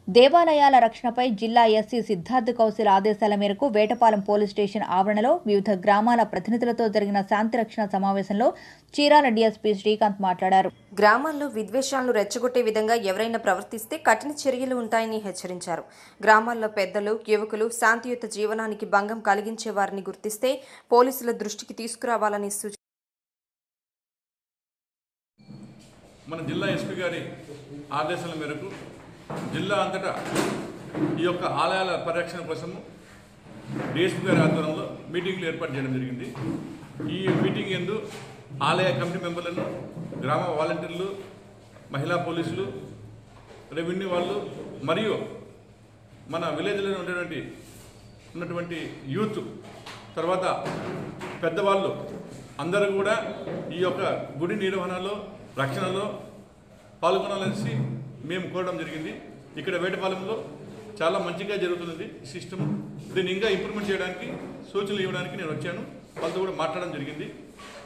దేవాలయాల రక్షణపై జిల్లా ఎస్సీ సిద్ధార్థ్ కౌశల్ ఆదేశాల మేరకు వేటపాలెం పోలీస్ స్టేషన్ ఆవరణలో వివిధ గ్రామాల ప్రతినిధులతో జరిగిన శాంతి రక్షణ సమావేశంలో చీరాల డీఎస్పీ శ్రీకాంత్ మాట్లాడారు గ్రామాల్లో విద్వేషాలను రెచ్చగొట్టే విధంగా ఎవరైనా ప్రవర్తిస్తే కఠిన చర్యలు ఉంటాయని హెచ్చరించారు గ్రామాల్లో పెద్దలు యువకులు శాంతియుత జీవనానికి భంగం కలిగించే వారిని గుర్తిస్తే పోలీసుల దృష్టికి తీసుకురావాలని సూచించారు మన జిల్లా ఎస్పీ గారి ఆదేశాల మేరకు జిల్లా అంతటా ఈ యొక్క ఆలయాల పరిరక్షణ కోసం డిఎస్పీ గారి ఆధ్వర్యంలో మీటింగ్లు ఏర్పాటు చేయడం జరిగింది ఈ మీటింగ్ ఎందు ఆలయ కమిటీ మెంబర్లను గ్రామ వాలంటీర్లు మహిళా పోలీసులు రెవెన్యూ వాళ్ళు మరియు మన విలేజ్లో ఉండేటువంటి ఉన్నటువంటి యూత్ తర్వాత పెద్దవాళ్ళు అందరూ కూడా ఈ యొక్క గుడి నిర్వహణలో రక్షణలో పాల్గొనాలనేసి మేము కోరడం జరిగింది ఇక్కడ వేటపాలెంలో చాలా మంచిగా జరుగుతున్నది సిస్టమ్ దీన్ని ఇంకా ఇంప్రూవ్మెంట్ చేయడానికి సూచనలు ఇవ్వడానికి నేను వచ్చాను వాళ్ళతో కూడా మాట్లాడడం జరిగింది